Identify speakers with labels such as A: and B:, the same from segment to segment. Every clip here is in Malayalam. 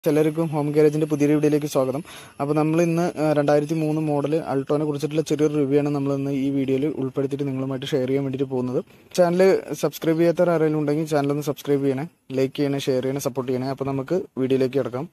A: എല്ലാവർക്കും ഹോം ഗാരേജിന്റെ പുതിയൊരു വീഡിയോയിലേക്ക് സ്വാഗതം അപ്പോൾ നമ്മൾ ഇന്ന് രണ്ടായിരത്തി മൂന്ന് മോഡൽ അൾട്ടോനെ കുറിച്ചിട്ടുള്ള ചെറിയൊരു റിവ്യൂ ആണ് നമ്മൾ ഇന്ന് ഈ വീഡിയോയിൽ ഉൾപ്പെടുത്തിയിട്ട് നിങ്ങളുമായിട്ട് ഷെയർ ചെയ്യാൻ വേണ്ടിയിട്ട് പോകുന്നത് ചാനൽ സബ്സ്ക്രൈബ് ചെയ്യാത്തവർ ആരെങ്കിലും ഉണ്ടെങ്കിൽ ചാനൽ ഒന്ന് സബ്സ്ക്രൈബ് ചെയ്യണേ ലൈക്ക് ചെയ്യണേ ഷെയർ ചെയ്യണേ സപ്പോർട്ട് ചെയ്യണേ അപ്പോൾ നമുക്ക് വീഡിയോയിലേക്ക് കിടക്കാം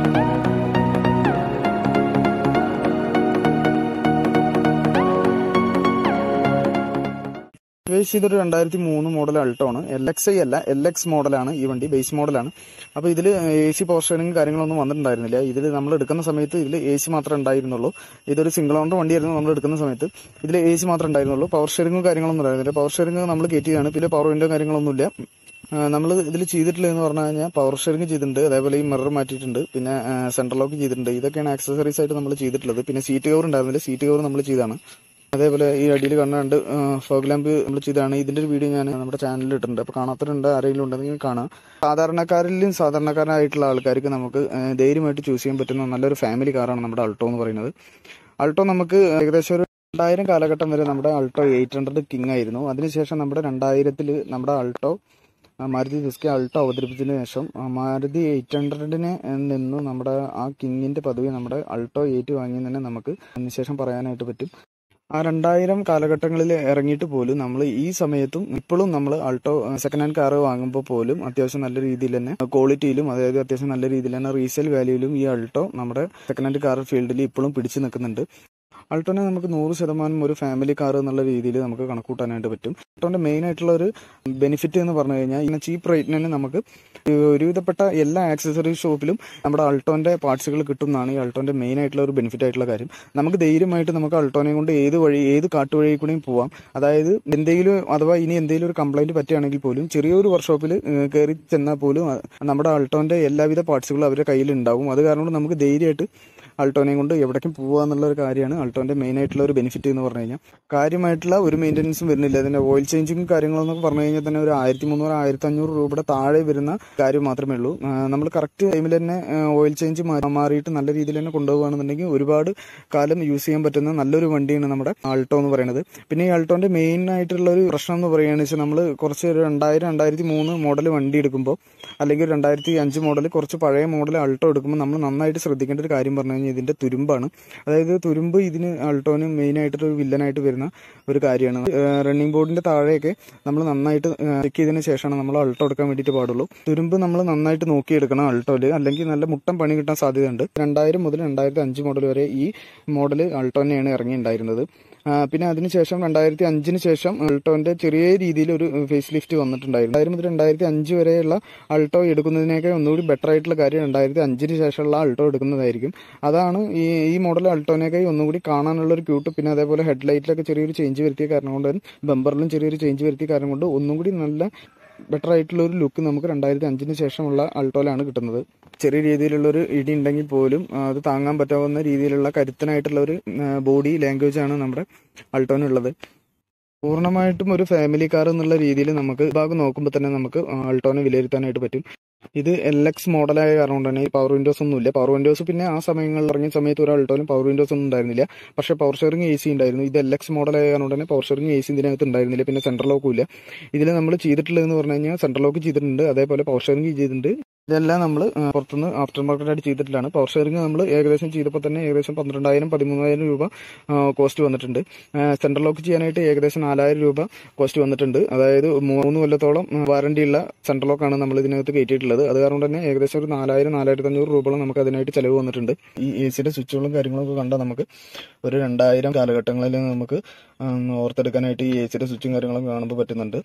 A: ബേസ് ഇതൊരു രണ്ടായിരത്തി മൂന്ന് മോഡൽ അൾട്ടോ ആണ് എൽ എക്സ് ഐ അല്ല എൽ എക്സ് മോഡലാണ് ഈ വണ്ടി ബേസ് മോഡലാണ് അപ്പോൾ ഇതിൽ എ സി പവർ ഷെയറിംഗ് കാര്യങ്ങളൊന്നും വന്നിട്ടുണ്ടായിരുന്നില്ല ഇതിൽ നമ്മൾ എടുക്കുന്ന സമയത്ത് ഇതിൽ എ സി മാത്രമേ ഉണ്ടായിരുന്നുള്ളൂ ഇതൊരു സിംഗിൾ ഓണർ വണ്ടിയായിരുന്നു നമ്മൾ എടുക്കുന്ന സമയത്ത് ഇതിൽ എ സി മാത്രമേ ഉണ്ടായിരുന്നുള്ളൂ പവർ ഷെയറിംഗും കാര്യങ്ങളൊന്നും ഉണ്ടായിരുന്നില്ല പവർ ഷെയറിംഗ് നമ്മൾ കയറ്റിയതാണ് പിന്നെ പവർ വിൻഡോ കാര്യങ്ങളൊന്നുമില്ല നമ്മൾ ഇതിൽ ചെയ്തിട്ടുള്ളതെന്ന് പറഞ്ഞു കഴിഞ്ഞാൽ പവർ ഷെയറിംഗ് ചെയ്തിട്ടുണ്ട് അതേപോലെ ഈ മിറർ മാറ്റിയിട്ടുണ്ട് പിന്നെ സെൻട്രൽ ലോക്ക് ചെയ്തിട്ടുണ്ട് ഇതൊക്കെയാണ് ആക്സസറീസ് ആയിട്ട് നമ്മൾ ചെയ്തിട്ടുള്ളത് പിന്നെ സീറ്റ് കവർ ഉണ്ടായിരുന്നില്ല സീറ്റ് കവർ നമ്മൾ ചെയ്താണ് അതേപോലെ ഈ അടിയിൽ കണ്ണുണ്ട് ഫോഗ് ലാമ്പ് നമ്മൾ ചെയ്താണ് ഇതിന്റെ ഒരു വീഡിയോ ഞാൻ നമ്മുടെ ചാനലിൽ ഇട്ടിട്ടുണ്ട് അപ്പോൾ കാണാത്തവരുണ്ട് ആരെങ്കിലും ഉണ്ടെങ്കിൽ കാണാം സാധാരണക്കാരിലും സാധാരണക്കാരായിട്ടുള്ള ആൾക്കാർക്ക് നമുക്ക് ഏഹ്, ധൈര്യമായിട്ട് ചൂസ് ചെയ്യാൻ പറ്റുന്ന നല്ലൊരു ഫാമിലി കാറാണ് നമ്മുടെ അൾട്ടോ എന്ന് പറയുന്നത് അൾട്ടോ നമുക്ക് ഏകദേശം ഒരു രണ്ടായിരം കാലഘട്ടം വരെ നമ്മുടെ അൾട്ടോ എയ്റ്റ് ഹൺഡ്രഡ് കിങ് ആയിരുന്നു അതിനുശേഷം നമ്മുടെ രണ്ടായിരത്തിൽ നമ്മുടെ അൾട്ടോ ആ, മാരുതി ഡിസ്കി അൾട്ടോ അവതരിപ്പിച്ചതിന് ശേഷം ആ, മാരുതി എയ്റ്റ് ഹൺഡ്രഡിനെ നിന്ന് നമ്മുടെ ആ കിങ്ങിന്റെ പദവി നമ്മുടെ അൾട്ടോ എയ്റ്റ് വാങ്ങിയെന്ന് തന്നെ നമുക്ക് അതിനുശേഷം പറയാനായിട്ട് പറ്റും ആ രണ്ടായിരം കാലഘട്ടങ്ങളിൽ ഇറങ്ങിയിട്ട് പോലും നമ്മൾ ഈ സമയത്തും ഇപ്പോഴും നമ്മൾ ആൾട്ടോ സെക്കൻഡ് ഹാൻഡ് കാറ് വാങ്ങുമ്പോൾ പോലും അത്യാവശ്യം നല്ല രീതിയിൽ തന്നെ ക്വാളിറ്റിയിലും അതായത് അത്യാവശ്യം നല്ല രീതിയിൽ തന്നെ റീസെയിൽ വാല്യൂയിലും ഈ ആൾട്ടോ നമ്മുടെ സെക്കൻഡ് ഹാൻഡ് കാർ ഫീൽഡിൽ ഇപ്പോഴും പിടിച്ചു നിൽക്കുന്നുണ്ട് അൾട്ടോനെ നമുക്ക് നൂറ് ശതമാനം ഒരു ഫാമിലി കാർ എന്നുള്ള രീതിയിൽ നമുക്ക് കണക്കൂട്ടാനായിട്ട് പറ്റും അൾട്ടോന്റെ മെയിൻ ആയിട്ടുള്ള ഒരു ബെനിഫിറ്റ് എന്ന് പറഞ്ഞു കഴിഞ്ഞാൽ ഇങ്ങനെ ചീപ്പ് റേറ്റിന് തന്നെ നമുക്ക് ഒരുവിധപ്പെട്ട എല്ലാ ആക്സസറി ഷോപ്പിലും നമ്മുടെ അൾട്ടോന്റെ പാർട്സുകൾ കിട്ടുന്നതാണ് ഈ അൾട്ടോന്റെ മെയിൻ ആയിട്ടുള്ള ഒരു ബെനിഫിറ്റ് ആയിട്ടുള്ള കാര്യം നമുക്ക് ധൈര്യമായിട്ട് നമുക്ക് അൾട്ടോനെ കൊണ്ട് ഏത് വഴി ഏത് കാട്ടുവഴി കൂടെയും പോവാം അതായത് എന്തെങ്കിലും അഥവാ ഇനി എന്തെങ്കിലും ഒരു കംപ്ലൈന്റ് പറ്റുകയാണെങ്കിൽ പോലും ചെറിയൊരു വർക്ക്ഷോപ്പിൽ കയറി ചെന്നാൽ പോലും അഹ് നമ്മുടെ അൾട്ടോന്റെ എല്ലാവിധ പാർട്സുകളും അവരുടെ കയ്യിൽ ഉണ്ടാവും അത് കാരണം കൊണ്ട് നമുക്ക് ധൈര്യമായിട്ട് അൾട്ടോനെയും കൊണ്ട് എവിടേക്കും പോകുക എന്നുള്ള ഒരു കാര്യമാണ് അൾട്ടോന്റെ മെയിൻ ആയിട്ടുള്ള ഒരു ബെനിഫിറ്റ് എന്ന് പറഞ്ഞു കഴിഞ്ഞാൽ കാര്യമായിട്ടുള്ള ഒരു മെയിൻ്റനൻസും വരുന്നില്ല അതിന്റെ ഓയിൽ ചേഞ്ചിങ് കാര്യങ്ങളെന്നൊക്കെ പറഞ്ഞു കഴിഞ്ഞാൽ തന്നെ ഒരു ആയിരത്തി മുന്നൂറ് ആയിരത്തി അഞ്ഞൂറ് രൂപയുടെ താഴെ വരുന്ന കാര്യം മാത്രമേ ഉള്ളൂ നമ്മൾ കറക്റ്റ് ടൈമിൽ തന്നെ ഓയിൽ ചേഞ്ച് മാറിയിട്ട് നല്ല രീതിയിൽ തന്നെ കൊണ്ടുപോകുകയാണെന്നുണ്ടെങ്കിൽ ഒരുപാട് കാലം യൂസ് ചെയ്യാൻ പറ്റുന്ന നല്ലൊരു വണ്ടിയാണ് നമ്മുടെ ആൾട്ടോ എന്ന് പറയുന്നത് പിന്നെ ഈ ആൾട്ടോന്റെ മെയിൻ ആയിട്ടുള്ള ഒരു പ്രശ്നം എന്ന് പറയുകയാണെന്ന് വെച്ചാൽ നമ്മൾ കുറച്ച് ഒരു രണ്ടായിരം രണ്ടായിരത്തി മൂന്ന് മോഡൽ വണ്ടി എടുക്കുമ്പോൾ അല്ലെങ്കിൽ ഒരു രണ്ടായിരത്തി അഞ്ച് മോഡൽ കുറച്ച് പഴയ മോഡൽ ആൾട്ടോ എടുക്കുമ്പോൾ നമ്മൾ നന്നായിട്ട് ശ്രദ്ധിക്കേണ്ട ഒരു കാര്യം പറഞ്ഞു കഴിഞ്ഞാൽ ഇതിന്റെ തുരുമ്പാണ് അതായത് തുരുമ്പ് ഇതിന് ആൾട്ടോന് മെയിൻ ആയിട്ടൊരു വില്ലനായിട്ട് വരുന്ന ഒരു കാര്യമാണ് റണ്ണിങ് ബോർഡിന്റെ താഴെയൊക്കെ നമ്മൾ നന്നായിട്ട് ചെക്ക് ചെയ്തതിന് ശേഷമാണ് നമ്മൾ അൾട്ടോ എടുക്കാൻ വേണ്ടിയിട്ട് പാടുള്ളൂ തുരുമ്പ് നമ്മൾ നന്നായിട്ട് നോക്കിയെടുക്കണം അൾട്ടോയിൽ അല്ലെങ്കിൽ നല്ല മുട്ടം പണി കിട്ടാൻ സാധ്യതയുണ്ട് രണ്ടായിരം മുതൽ രണ്ടായിരത്തി അഞ്ച് മോഡൽ വരെ ഈ മോഡൽ അൾട്ടോ തന്നെയാണ് ഇറങ്ങിയിട്ടുണ്ടായിരുന്നത് ആ, പിന്നെ അതിനുശേഷം രണ്ടായിരത്തി അഞ്ചിന് ശേഷം അൾട്ടോന്റെ ചെറിയ രീതിയിൽ ഒരു ഫേസ് ലിഫ്റ്റ് വന്നിട്ടുണ്ടായിരുന്നു രണ്ടായിരം മുതൽ രണ്ടായിരത്തി അഞ്ച് വരെയുള്ള അൾട്ടോ എടുക്കുന്നതിനേക്കാൾ ഒന്നുകൂടി ബെറ്റർ ആയിട്ടുള്ള കാര്യം രണ്ടായിരത്തി അഞ്ചിന് ശേഷമുള്ള അൾട്ടോ എടുക്കുന്നതായിരിക്കും അതാണ് ഈ ഈ മോഡൽ അൾട്ടോനേക്കായി ഒന്നുകൂടി കാണാനുള്ള ഒരു ക്യൂട്ട് പിന്നെ അതേപോലെ ഹെഡ്ലൈറ്റിലൊക്കെ ചെറിയൊരു ചേഞ്ച് വരുത്തിയ കാരണം കൊണ്ട് ബമ്പറിലും ചെറിയൊരു ചേഞ്ച് വരുത്തിയ കാരണം കൊണ്ട് ഒന്നും കൂടി നല്ല ബെറ്റർ ആയിട്ടുള്ള ഒരു ലുക്ക് നമുക്ക് രണ്ടായിരത്തി അഞ്ചിന് ശേഷമുള്ള അൾട്ടോയിലാണ് കിട്ടുന്നത് ചെറിയ രീതിയിലുള്ള ഒരു ഇടി ഉണ്ടെങ്കിൽ പോലും ആ, അത് താങ്ങാൻ പറ്റാവുന്ന രീതിയിലുള്ള കരുത്തനായിട്ടുള്ള ഒരു ബോഡി ലാംഗ്വേജ് ആണ് നമ്മുടെ അൾട്ടോനുള്ളത് പൂർണ്ണമായിട്ടും ഒരു ഫാമിലി കാർ എന്നുള്ള രീതിയിൽ നമുക്ക് ഭാഗം നോക്കുമ്പോൾ തന്നെ നമുക്ക് അൾട്ടോനെ വിലയിരുത്താനായിട്ട് പറ്റും ഇത് എൽ എക്സ് മോഡലായ കാരണം കൊണ്ട് തന്നെ പവർ വിൻഡോസ് ഒന്നും ഇല്ല പവർ വിൻഡോസ് പിന്നെ ആ സമയങ്ങളിൽ ഇറങ്ങിയ സമയത്ത് ഒരു അൾട്ടോനും പവർ വിൻഡോസ് ഒന്നും ഉണ്ടായിരുന്നില്ല പക്ഷേ പവർ ഷെയറിംഗ് എ സി ഉണ്ടായിരുന്നു ഇത് എൽ എക്സ് മോഡലായ കാരണം കൊണ്ട് തന്നെ പവർ ഷെയറിംഗ് എ സി ഇതിനകത്ത് ഉണ്ടായിരുന്നില്ല പിന്നെ സെൻട്രൽ ലോക്കും ഇല്ല ഇതിൽ നമ്മൾ ചെയ്തിട്ടുള്ളതെന്ന് പറഞ്ഞു കഴിഞ്ഞാൽ സെൻട്രൽ ലോക്ക് ചെയ്തിട്ടുണ്ട് അതേപോലെ പവർ ഷെയറിംഗ് ചെയ്തിട്ടുണ്ട് ഇതെല്ലാം നമ്മൾ പുറത്തുനിന്ന് ആഫ്റ്റർ മാർക്കറ്റ് ആയിട്ട് ചെയ്തിട്ടുള്ളതാണ് പവർ ഷെയറിംഗ് നമ്മൾ ഏകദേശം ചെയ്തപ്പോൾ തന്നെ ഏകദേശം പന്ത്രണ്ടായിരം പതിമൂന്നായിരം രൂപ കോസ്റ്റ് വന്നിട്ടുണ്ട് സെൻട്രൽ ലോക്ക് ചെയ്യാനായിട്ട് ഏകദേശം നാലായിരം രൂപ കോസ്റ്റ് വന്നിട്ടുണ്ട് അതായത് മൂന്ന് കൊല്ലത്തോളം വാറണ്ടി ഉള്ള സെൻട്രൽ ലോക്കാണ് നമ്മൾ ഇതിനകത്ത് കയറ്റിയിട്ടുള്ളത് അത് കാരണം തന്നെ ഏകദേശം ഒരു നാലായിരം നാലായിരത്തി അഞ്ഞൂറ് രൂപയോളം നമുക്ക് അതിനായിട്ട് ചിലവ് വന്നിട്ടുണ്ട് ഈ എ സിയുടെ സ്വിച്ചുകളും കാര്യങ്ങളൊക്കെ കണ്ടാൽ നമുക്ക് ഒരു രണ്ടായിരം കാലഘട്ടങ്ങളിൽ നമുക്ക് ഉം, ഓർത്തെടുക്കാനായിട്ട് ഈ എ സിയുടെ സ്വിച്ചും കാര്യങ്ങളൊക്കെ കാണുമ്പോൾ പറ്റുന്നുണ്ട്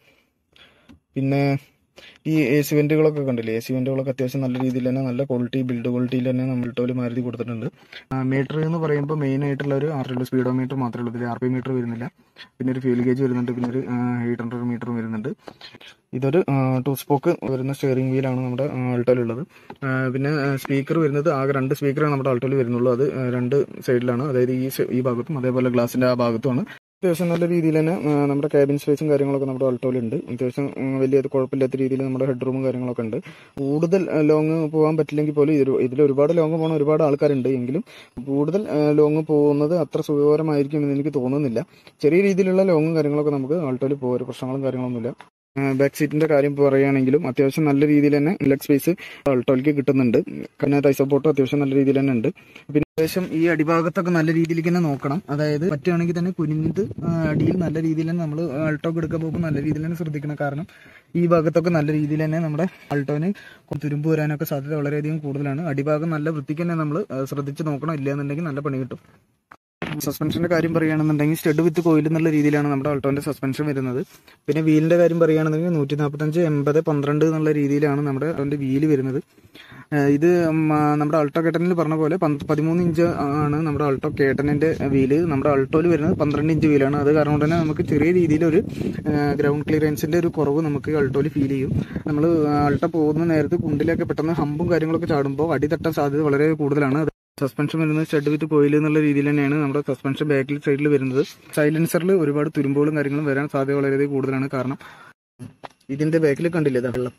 A: പിന്നെ ഈ എ സി വെന്റുകളൊക്കെ കണ്ടില്ലേ എ സി വെന്റുകളൊക്കെ അത്യാവശ്യം നല്ല രീതിയിൽ തന്നെ നല്ല ക്വാളിറ്റി ബിൽഡ് ക്വാളിറ്റിയിൽ തന്നെ നമ്മൾ ടോല് മാരുതി കൊടുത്തിട്ടുണ്ട് മീറ്റർ എന്ന് പറയുമ്പോൾ മെയിൻ ആയിട്ടുള്ള ഒരു ആർ സ്പീഡോ മീറ്റർ മാത്രമേ ഉള്ളൂ ഇതിൽ ആർ പി മീറ്റർ വരുന്നില്ല പിന്നെ ഒരു ഫ്യൂൽ ഗേജ് വരുന്നുണ്ട് പിന്നെ ഒരു എയ്റ്റ് ഹൺഡ്രഡ് മീറ്റർ വരുന്നുണ്ട് ഇതൊരു ടു സ്പോക്ക് വരുന്ന സ്റ്റിയറിംഗ് വീലാണ് നമ്മുടെ ആൾട്ടോയിലുള്ളത് പിന്നെ സ്പീക്കർ വരുന്നത് ആകെ രണ്ട് സ്പീക്കറാണ് നമ്മുടെ ആൾട്ടോയിൽ വരുന്നുള്ളൂ അത് ആ, രണ്ട് സൈഡിലാണ് അതായത് ഈ സ- ഈ ഭാഗത്തും അതേപോലെ ഗ്ലാസിന്റെ ആ ഭാഗത്തുമാണ് അത്യാവശ്യം നല്ല രീതിയിൽ തന്നെ ആ, നമ്മുടെ ക്യാബിൻ സ്പേസും കാര്യങ്ങളൊക്കെ നമ്മുടെ അൾട്ടോയിലുണ്ട് അത്യാവശ്യം ഉം, വലിയ കുഴപ്പമില്ലാത്ത രീതിയിൽ നമ്മുടെ ഹെഡ് റൂമും കാര്യങ്ങളൊക്കെ ഉണ്ട് കൂടുതൽ ലോങ് പോകാൻ പറ്റില്ലെങ്കിൽ പോലും ഇതിൽ ഇതിൽ ഒരുപാട് ലോങ് പോകുന്ന ഒരുപാട് ആൾക്കാരുണ്ട് എങ്കിലും കൂടുതൽ ലോങ് പോകുന്നത് അത്ര സുഖകരമായിരിക്കും എന്ന് എനിക്ക് തോന്നുന്നില്ല ചെറിയ രീതിയിലുള്ള ലോങ്ങും കാര്യങ്ങളൊക്കെ നമുക്ക് ആൾട്ടോയിൽ പോകാൻ പ്രശ്നങ്ങളും കാര്യങ്ങളൊന്നുമില്ല ബാക്ക് സീറ്റിന്റെ കാര്യം പറയുകയാണെങ്കിലും അത്യാവശ്യം നല്ല രീതിയിൽ തന്നെ ലെഗ് സ്പേസ് അൾട്ടോയ്ക്ക് കിട്ടുന്നുണ്ട് പിന്നെ തൈ സപ്പോർട്ടും അത്യാവശ്യം നല്ല രീതിയിൽ തന്നെ ഉണ്ട് പിന്നെ ഏകദേശം ഈ അടിഭാഗത്തൊക്കെ നല്ല രീതിയിലേക്ക് തന്നെ നോക്കണം അതായത് പറ്റുകയാണെങ്കിൽ തന്നെ കുനിഞ്ഞിട്ട് ആ, അടിയിൽ നല്ല രീതിയിൽ തന്നെ നമ്മൾ അൾട്ടോക്ക് എടുക്കാൻ പോകുമ്പോൾ നല്ല രീതിയിൽ തന്നെ ശ്രദ്ധിക്കണം കാരണം ഈ ഭാഗത്തൊക്കെ നല്ല രീതിയിൽ തന്നെ നമ്മുടെ അൾട്ടോന് തുരുമ്പ് വരാനൊക്കെ സാധ്യത വളരെയധികം കൂടുതലാണ് അടിഭാഗം നല്ല വൃത്തിക്ക് തന്നെ നമ്മൾ ശ്രദ്ധിച്ച് നോക്കണം ഇല്ലാന്നുണ്ടെങ്കിൽ നല്ല പണി കിട്ടും സസ്പെൻഷന്റെ കാര്യം പറയുകയാണെന്നുണ്ടെങ്കിൽ സ്റ്റഡ് വിത്ത് കോയിൽ എന്നുള്ള രീതിയിലാണ് നമ്മുടെ അൾട്ടോന്റെ സസ്പെൻഷൻ വരുന്നത് പിന്നെ വീലിന്റെ കാര്യം പറയുകയാണെന്നുണ്ടെങ്കിൽ നൂറ്റി നാൽപ്പത്തഞ്ച് എൺപത് പന്ത്രണ്ട് എന്നുള്ള രീതിയിലാണ് നമ്മുടെ അൾട്ടോന്റെ വീല് വരുന്നത് ഏഹ് ഇത് ഉം, ആ, നമ്മുടെ അൾട്ടോ കേട്ടനിൽ പറഞ്ഞ പോലെ പന്ത് പതിമൂന്ന് ഇഞ്ച് ആണ് നമ്മുടെ അൾട്ടോ കേട്ടനിന്റെ വീല് നമ്മുടെ അൾട്ടോയിൽ വരുന്നത് പന്ത്രണ്ട് ഇഞ്ച് വീലാണ് അത് കാരണം കൊണ്ട് തന്നെ നമുക്ക് ചെറിയ രീതിയിൽ ഒരു ഗ്രൗണ്ട് ക്ലിയറൻസിന്റെ ഒരു കുറവ് നമുക്ക് അൾട്ടോയിൽ ഫീൽ ചെയ്യും നമ്മൾ അൾട്ടോ പോകുന്ന നേരത്ത് കുണ്ടിലൊക്കെ പെട്ടെന്ന് ഹമ്പും കാര്യങ്ങളൊക്കെ ചാടുമ്പോൾ അടി തട്ടാൻ സാധ്യത വളരെ കൂടുതലാണ് അത് സസ്പെൻഷൻ വരുന്നത് സ്റ്റഡ് വിത്ത് കോയിൽ എന്നുള്ള രീതിയിൽ തന്നെയാണ് നമ്മുടെ സസ്പെൻഷൻ ബാക്കിൽ സൈഡിൽ വരുന്നത് സൈലൻസറിൽ ഒരുപാട് തുരുമ്പുകളും കാര്യങ്ങളും വരാൻ സാധ്യത വളരെയധികം കൂടുതലാണ് കാരണം ഇതിന്റെ ബാക്കിൽ കണ്ടില്ലേ ഇതാ വെള്ളം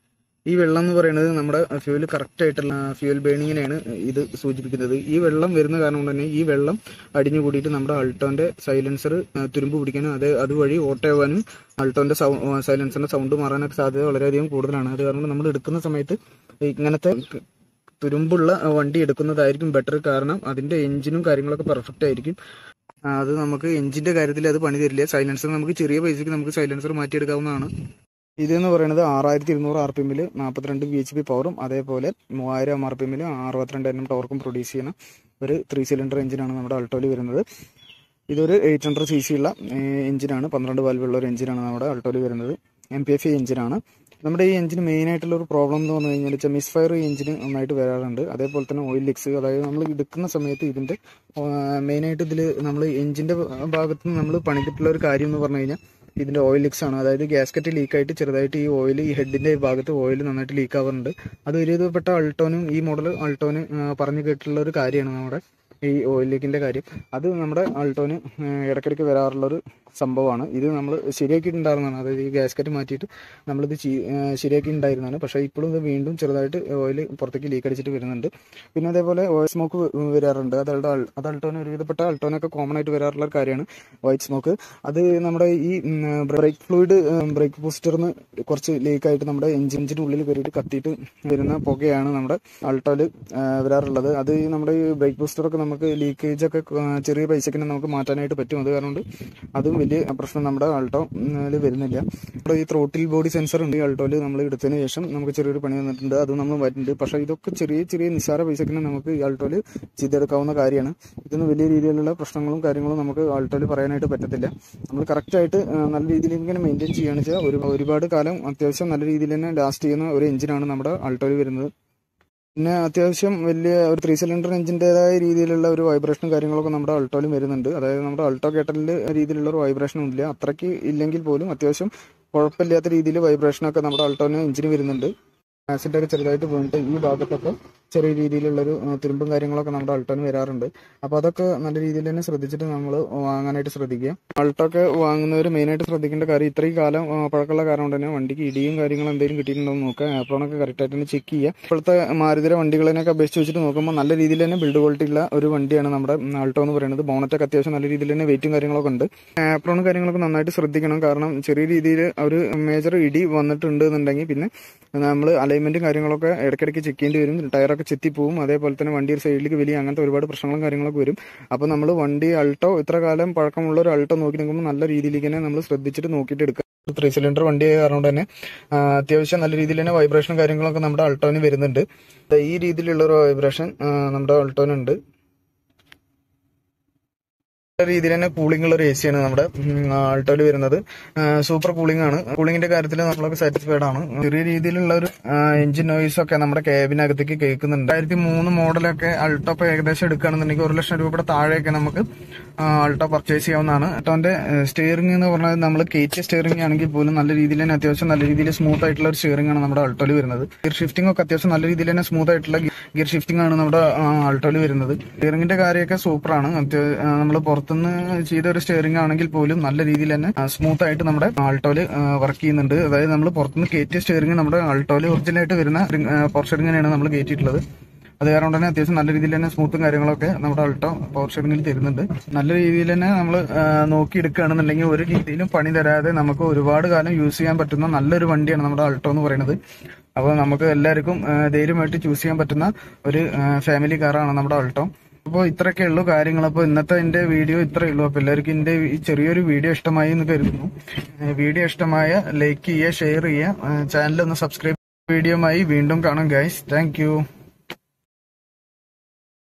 A: ഈ വെള്ളം എന്ന് പറയുന്നത് നമ്മുടെ ഫ്യൂൽ കറക്റ്റ് ആയിട്ടുള്ള ഫ്യൂൽ ബേണിങ്ങിനെയാണ് ഇത് സൂചിപ്പിക്കുന്നത് ഈ വെള്ളം വരുന്ന കാരണം കൊണ്ട് തന്നെ ഈ വെള്ളം അടിഞ്ഞു കൂടിയിട്ട് നമ്മുടെ അൾട്ടോന്റെ സൈലൻസർ തുരുമ്പ് പിടിക്കാനും അത് അതുവഴി ഓട്ടയാവാനും അൾട്ടോന്റെ സൈലൻസറിന്റെ സൗണ്ട് മാറാനൊക്കെ സാധ്യത വളരെയധികം കൂടുതലാണ് അത് കാരണം നമ്മൾ എടുക്കുന്ന സമയത്ത് ഇങ്ങനത്തെ തുരുമ്പുള്ള വണ്ടി എടുക്കുന്നതായിരിക്കും ബെറ്റർ കാരണം അതിന്റെ എഞ്ചിനും കാര്യങ്ങളൊക്കെ പെർഫെക്റ്റ് ആയിരിക്കും ആ, അത് നമുക്ക് എഞ്ചിന്റെ കാര്യത്തിൽ അത് പണി തരില്ല സൈലൻസർ നമുക്ക് ചെറിയ പൈസക്ക് നമുക്ക് സൈലൻസർ മാറ്റിയെടുക്കാവുന്നതാണ് ഇതെന്ന് പറയുന്നത് ആറായിരത്തി ഇരുന്നൂറ് ആർ പി എമ്മിൽ നാൽപ്പത്തിരണ്ട് ബി എച്ച് പി പവറും അതേപോലെ മൂവായിരം ആർ പി എമ്മിൽ അറുപത്തിരണ്ട് എണ്ണം ടോർക്കും പ്രൊഡ്യൂസ് ചെയ്യുന്ന ഒരു ത്രീ സിലിണ്ടർ എഞ്ചിനാണ് നമ്മുടെ അൾട്ടോയിൽ വരുന്നത് ഇതൊരു എയ്റ്റ് ഹൺഡ്രഡ് സി സി ഉള്ള എഞ്ചിനാണ് പന്ത്രണ്ട് വാൽവുള്ള ഒരു എഞ്ചിനാണ് നമ്മുടെ അൾട്ടോയിൽ വരുന്നത് എം പി എഫ് എഞ്ചിനാണ് നമ്മുടെ ഈ എഞ്ചിന് മെയിൻ ആയിട്ടുള്ള ഒരു പ്രോബ്ലം എന്ന് പറഞ്ഞു കഴിഞ്ഞാൽ വെച്ചാൽ മിസ്ഫയർ എഞ്ചിന് നന്നായിട്ട് വരാറുണ്ട് അതേപോലെ തന്നെ ഓയിൽ ലിക്സ് അതായത് നമ്മൾ എടുക്കുന്ന സമയത്ത് ഇതിന്റെ മെയിനായിട്ട് ഇതിൽ നമ്മൾ എഞ്ചിന്റെ ഭാഗത്ത് നിന്ന് നമ്മൾ പണിതിട്ടുള്ള ഒരു കാര്യം എന്ന് പറഞ്ഞു കഴിഞ്ഞാൽ ഇതിന്റെ ഓയിൽ ലിക്സ് ആണ് അതായത് ഗ്യാസ്കറ്റ് ലീക്ക് ആയിട്ട് ചെറുതായിട്ട് ഈ ഓയിൽ ഈ ഹെഡിന്റെ ഭാഗത്ത് ഓയിൽ നന്നായിട്ട് ലീക്ക് ആവാറുണ്ട് അത് ഒരുവിധപ്പെട്ട അൾട്ടോനും ഈ മോഡൽ അൾട്ടോന് പറഞ്ഞു കേട്ടിട്ടുള്ള ഒരു കാര്യമാണ് നമ്മുടെ ഈ ഓയിൽ ലീക്കിന്റെ കാര്യം അത് നമ്മുടെ അൾട്ടോന് ഇടയ്ക്കിടയ്ക്ക് വരാറുള്ള ഒരു സംഭവമാണ് ഇത് നമ്മൾ ശരിയാക്കിയിട്ടുണ്ടായിരുന്നതാണ് അതായത് ഈ ഗ്യാസ്കറ്റ് മാറ്റിയിട്ട് നമ്മളിത് ചീ- ആ, ശരിയാക്കിയിട്ടുണ്ടായിരുന്നതാണ് പക്ഷേ ഇപ്പോഴും ഇത് വീണ്ടും ചെറുതായിട്ട് ഓയിൽ പുറത്തേക്ക് ലീക്ക് അടിച്ചിട്ട് വരുന്നുണ്ട് പിന്നെ അതേപോലെ ഓയിൽ സ്മോക്ക് വരാറുണ്ട് അത് അൾട്ടോ അത് അൾട്ടോന് ഒരുവിധപ്പെട്ട അൾട്ടോനൊക്കെ കോമൺ ആയിട്ട് വരാറുള്ള ഒരു കാര്യമാണ് വൈറ്റ് സ്മോക്ക് അത് നമ്മുടെ ഈ ബ്രേക്ക് ഫ്ലൂയിഡ് ബ്രേക്ക് ബൂസ്റ്ററിന്ന് കുറച്ച് ലീക്ക് ആയിട്ട് നമ്മുടെ എഞ്ചിൻ്റെ ഉള്ളിൽ കയറിയിട്ട് കത്തിയിട്ട് വരുന്ന പുകയാണ് നമ്മുടെ അൾട്ടോയിൽ വരാറുള്ളത് അത് ഈ നമ്മുടെ ഈ ബ്രേക്ക് ബൂസ്റ്ററൊക്കെ നമുക്ക് ലീക്കേജ് ഒക്കെ ആ, ചെറിയ പൈസക്ക് തന്നെ നമുക്ക് മാറ്റാനായിട്ട് പറ്റും അത് കാരണം കൊണ്ട് അതും വലിയ പ്രശ്നം നമ്മുടെ അൾട്ടോ വരുന്നില്ല നമ്മുടെ ഈ ത്രോട്ടിൽ ബോഡി സെൻസർ ഉണ്ട് ഈ അൾട്ടോയിൽ നമ്മൾ എടുത്തതിന് ശേഷം നമുക്ക് ചെറിയൊരു പണി വന്നിട്ടുണ്ട് അത് നമ്മൾ വരുന്നുണ്ട് പക്ഷേ ഇതൊക്കെ ചെറിയ ചെറിയ നിസ്സാര പൈസക്ക് തന്നെ നമുക്ക് ഈ അൾട്ടോയിൽ ചെയ്തെടുക്കാവുന്ന കാര്യമാണ് ഇതിന് വലിയ രീതിയിലുള്ള പ്രശ്നങ്ങളും കാര്യങ്ങളും നമുക്ക് ആൾട്ടോയിൽ പറയാനായിട്ട് പറ്റത്തില്ല നമ്മൾ കറക്റ്റായിട്ട് നല്ല രീതിയിൽ ഇങ്ങനെ മെയിൻറ്റെയിൻ ചെയ്യുകയാണെന്ന് വെച്ചാൽ ഒരു ഒരുപാട് കാലം അത്യാവശ്യം നല്ല രീതിയിൽ തന്നെ ലാസ്റ്റ് ചെയ്യുന്ന ഒരു എഞ്ചിനാണ് നമ്മുടെ ആൾട്ടോയിൽ വരുന്നത് പിന്നെ അത്യാവശ്യം വലിയ ഒരു ത്രീ സിലിണ്ടർ എഞ്ചിൻ്റെതായ രീതിയിലുള്ള ഒരു വൈബ്രേഷനും കാര്യങ്ങളൊക്കെ നമ്മുടെ അൾട്ടോയിലും വരുന്നുണ്ട് അതായത് നമ്മുടെ അൾട്ടോ കേട്ടലിൽ രീതിയിലുള്ള ഒരു വൈബ്രേഷനും ഇല്ല അത്രയ്ക്ക് ഇല്ലെങ്കിൽ പോലും അത്യാവശ്യം കുഴപ്പമില്ലാത്ത രീതിയിൽ വൈബ്രേഷനൊക്കെ നമ്മുടെ അൾട്ടോന് എഞ്ചിന് വരുന്നുണ്ട് ആസിഡ് ഒക്കെ ചെറുതായിട്ട് വീണിട്ട് ഈ ഭാഗത്തൊക്കെ ചെറിയ രീതിയിലുള്ളൊരു ആ, തുരുമ്പും കാര്യങ്ങളൊക്കെ നമ്മുടെ അൾട്ടോന് വരാറുണ്ട് അപ്പോൾ അതൊക്കെ നല്ല രീതിയിൽ തന്നെ ശ്രദ്ധിച്ചിട്ട് നമ്മൾ വാങ്ങാനായിട്ട് ശ്രദ്ധിക്കുക അൾട്ടോ ഒക്കെ വാങ്ങുന്നവർ മെയിനായിട്ട് ശ്രദ്ധിക്കേണ്ട കാര്യം ഇത്രയും കാലം ആ, പഴക്കമുള്ള കാരണം കൊണ്ട് തന്നെ വണ്ടിക്ക് ഇടിയും കാര്യങ്ങളും എന്തെങ്കിലും കിട്ടിയിട്ടുണ്ടോ എന്ന് നോക്കുക ആപ്രോണൊക്കെ കറക്റ്റായിട്ട് തന്നെ ചെക്ക് ചെയ്യുക ഇപ്പോഴത്തെ മാരുതിര വണ്ടികളെയൊക്കെ അപേക്ഷിച്ച് വെച്ചിട്ട് നോക്കുമ്പോൾ നല്ല രീതിയിൽ തന്നെ ബിൽഡ് ക്വാളിറ്റി ഉള്ള ഒരു വണ്ടിയാണ് നമ്മുടെ ആൾട്ടോ എന്ന് പറയുന്നത് ബോണറ്റൊക്കെ അത്യാവശ്യം നല്ല രീതിയിൽ തന്നെ വെയിറ്റും കാര്യങ്ങളൊക്കെ ഉണ്ട് ആപ്രോണും കാര്യങ്ങളൊക്കെ നന്നായിട്ട് ശ്രദ്ധിക്കണം കാരണം ചെറിയ രീതിയിൽ ഒരു മേജർ ഇടി വന്നിട്ടുണ്ട് എന്നുണ്ടെങ്കിൽ പിന്നെ നമ്മൾ അലൈൻമെന്റും കാര്യങ്ങളൊക്കെ ഇടയ്ക്കിടയ്ക്ക് ചെക്ക് ചെയ്യേണ്ടി വരും ടയറൊക്കെ ചെത്തിപ്പോവും അതേപോലെ തന്നെ വണ്ടിയുടെ സൈഡിലേക്ക് വലിയ അങ്ങനത്തെ ഒരുപാട് പ്രശ്നങ്ങളും കാര്യങ്ങളൊക്കെ വരും അപ്പോൾ നമ്മൾ വണ്ടി അൾട്ടോ ഇത്ര കാലം പഴക്കമുള്ള ഒരു അൾട്ടോ നോക്കി നിൽക്കുമ്പോൾ നല്ല രീതിയിലേക്ക് തന്നെ നമ്മൾ ശ്രദ്ധിച്ചിട്ട് നോക്കിയിട്ട് എടുക്കുക ത്രീ സിലിണ്ടർ വണ്ടി ആയ കാരണം കൊണ്ട് തന്നെ ആ, അത്യാവശ്യം നല്ല രീതിയിൽ തന്നെ വൈബ്രേഷനും കാര്യങ്ങളൊക്കെ നമ്മുടെ അൾട്ടോന് വരുന്നുണ്ട് ദാ ഈ രീതിയിലുള്ള ഒരു വൈബ്രേഷൻ നമ്മുടെ അൾട്ടോനുണ്ട് രീതിയിൽ തന്നെ കൂളിംഗ് ഉള്ള ഒരു എ സിയാണ് നമ്മുടെ ആൾട്ടോയിൽ വരുന്നത് സൂപ്പർ കൂളിംഗ് ആണ് കൂളിംഗിന്റെ കാര്യത്തിൽ നമ്മളൊക്കെ സാറ്റിസ്ഫൈഡ് ആണ് ചെറിയ രീതിയിലുള്ള ഒരു എഞ്ചിൻ നോയിസ് ഒക്കെ നമ്മുടെ ക്യാബിനകത്തേക്ക് കേൾക്കുന്നുണ്ട് രണ്ടായിരത്തി മൂന്ന് മോഡലൊക്കെ അൾട്ടോ ഇപ്പൊ ഏകദേശം എടുക്കുകയാണെന്നുണ്ടെങ്കിൽ ഒരു ലക്ഷം രൂപയുടെ താഴെയൊക്കെ നമുക്ക് അൾട്ടോ പർച്ചേസ് ചെയ്യാവുന്നതാണ് അൾട്ടോന്റെ സ്റ്റിയറിംഗ് എന്ന് പറഞ്ഞാൽ നമ്മൾ കയറ്റിയ സ്റ്റിയറിംഗ് ആണെങ്കിൽ പോലും നല്ല രീതിയിൽ തന്നെ അത്യാവശ്യം നല്ല രീതിയിൽ സ്മൂത്ത് ആയിട്ടുള്ള ഒരു സ്റ്റിയറിംഗ് ആണ് നമ്മുടെ അൾട്ടോയിൽ വരുന്നത് ഗിയർ ഷിഫ്റ്റിംഗ് ഒക്കെ അത്യാവശ്യം നല്ല രീതിയിൽ തന്നെ സ്മൂത്ത് ആയിട്ടുള്ള ഗിയർ ഷിഫ്റ്റിംഗ് ആണ് നമ്മുടെ അൾട്ടോയിൽ വരുന്നത് സ്റ്റിയറിംഗിന്റെ കാര്യമൊക്കെ സൂപ്പറാണ് നമ്മൾ പുറത്തുനിന്ന് ചെയ്ത ഒരു സ്റ്റിയറിംഗ് ആണെങ്കിൽ പോലും നല്ല രീതിയിൽ തന്നെ സ്മൂത്ത് ആയിട്ട് നമ്മുടെ ആൾട്ടോയിൽ വർക്ക് ചെയ്യുന്നുണ്ട് അതായത് നമ്മൾ പുറത്തുനിന്ന് കയറ്റിയ സ്റ്റിയറിംഗ് നമ്മുടെ ആൾട്ടോയിൽ ഒറിജിനൽ ആയിട്ട് വരുന്ന പോർഷറിംഗ് തന്നെയാണ് നമ്മൾ കയറ്റിയിട്ടുള്ളത് അത് കാരണം തന്നെ അത്യാവശ്യം നല്ല രീതിയിൽ തന്നെ സ്മൂത്തും കാര്യങ്ങളൊക്കെ നമ്മുടെ അൾട്ടോ പവർ ഷെയറിംഗിൽ തരുന്നുണ്ട് നല്ല രീതിയിൽ തന്നെ നമ്മൾ നോക്കി എടുക്കുകയാണെന്നുണ്ടെങ്കിൽ ഒരു രീതിയിലും പണി തരാതെ നമുക്ക് ഒരുപാട് കാലം യൂസ് ചെയ്യാൻ പറ്റുന്ന നല്ലൊരു വണ്ടിയാണ് നമ്മുടെ അൾട്ടോ എന്ന് പറയുന്നത് അപ്പോൾ നമുക്ക് എല്ലാവർക്കും ആ, ധൈര്യമായിട്ട് ചൂസ് ചെയ്യാൻ പറ്റുന്ന ഒരു ഫാമിലി കാറാണ് നമ്മുടെ അൾട്ടോ അപ്പോൾ ഇത്രയൊക്കെ ഉള്ളൂ കാര്യങ്ങൾ അപ്പോൾ ഇന്നത്തെ എൻ്റെ വീഡിയോ ഇത്രയേ ഉള്ളൂ അപ്പോൾ എല്ലാവർക്കും എൻ്റെ ഈ ചെറിയൊരു വീഡിയോ ഇഷ്ടമായി എന്ന് കരുതുന്നു ഏഹ് വീഡിയോ ഇഷ്ടമായ ലൈക്ക് ചെയ്യുക ഷെയർ ചെയ്യുക ചാനൽ ഒന്ന് സബ്സ്ക്രൈബ് വീഡിയോയുമായി വീണ്ടും കാണും ഗൈസ് താങ്ക്